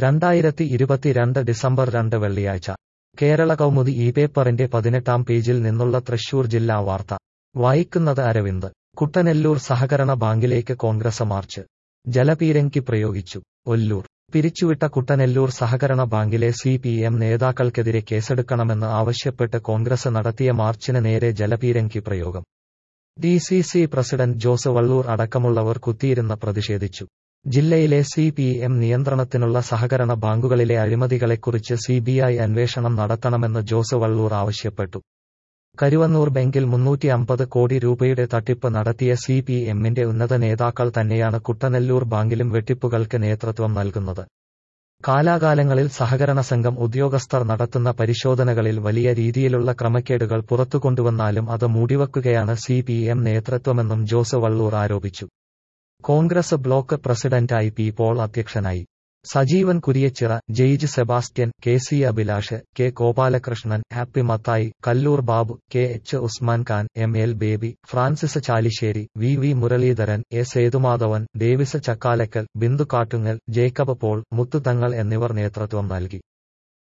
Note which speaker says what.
Speaker 1: രണ്ടായിരത്തി ഇരുപത്തിരണ്ട് ഡിസംബർ രണ്ട് വെള്ളിയാഴ്ച കേരള കൗമുദി ഈ പേപ്പറിന്റെ പതിനെട്ടാം പേജിൽ നിന്നുള്ള തൃശൂർ ജില്ലാ വാർത്ത വായിക്കുന്നത് അരവിന്ദ് കുട്ടനെല്ലൂർ സഹകരണ ബാങ്കിലേക്ക് കോൺഗ്രസ് മാർച്ച് ജലപീരങ്കി പ്രയോഗിച്ചു ഒല്ലൂർ പിരിച്ചുവിട്ട കുട്ടനെല്ലൂർ സഹകരണ ബാങ്കിലെ സി പി എം നേതാക്കൾക്കെതിരെ കേസെടുക്കണമെന്ന് ആവശ്യപ്പെട്ട് കോൺഗ്രസ് നടത്തിയ മാർച്ചിന് നേരെ ജലപീരങ്കി പ്രയോഗം D C C president Jose Vallur അടക്കമുള്ളവർ കുത്തിയിരുന്ന് പ്രതിഷേധിച്ചു ജില്ലയിലെ സി പി എം നിയന്ത്രണത്തിനുള്ള സഹകരണ ബാങ്കുകളിലെ അഴിമതികളെക്കുറിച്ച് സി ബി ഐ അന്വേഷണം നടത്തണമെന്ന് ജോസ് വള്ളൂർ ആവശ്യപ്പെട്ടു കരുവന്നൂർ ബാങ്കിൽ മുന്നൂറ്റി അമ്പത് കോടി രൂപയുടെ തട്ടിപ്പ് നടത്തിയ സി പി എമ്മിന്റെ ഉന്നത നേതാക്കൾ തന്നെയാണ് കുട്ടനെല്ലൂർ ബാങ്കിലും വെട്ടിപ്പുകൾക്ക് നേതൃത്വം നൽകുന്നത് കാലാകാലങ്ങളിൽ സഹകരണ സംഘം ഉദ്യോഗസ്ഥർ നടത്തുന്ന പരിശോധനകളിൽ വലിയ രീതിയിലുള്ള ക്രമക്കേടുകൾ പുറത്തുകൊണ്ടുവന്നാലും അത് മൂടിവെക്കുകയാണ് സി പി എം നേതൃത്വമെന്നും ജോസ് വള്ളൂർ ആരോപിച്ചു കോൺഗ്രസ് ബ്ലോക്ക് പ്രസിഡന്റായി പി പോൾ അധ്യക്ഷനായി സജീവൻ കുരിയച്ചിറ ജെയ്ജ് Sebastian K C Abhilash K Gopalakrishnan Happy Mathai Kallur Babu K H Usman Khan M L Baby Francis Chalissery V V Muraleedharan A Sethumadhavan Davis Chakkalakkal Bindu Kattungal Jacob Paul Muthuthangal എന്നിവർ നേതൃത്വം നൽകി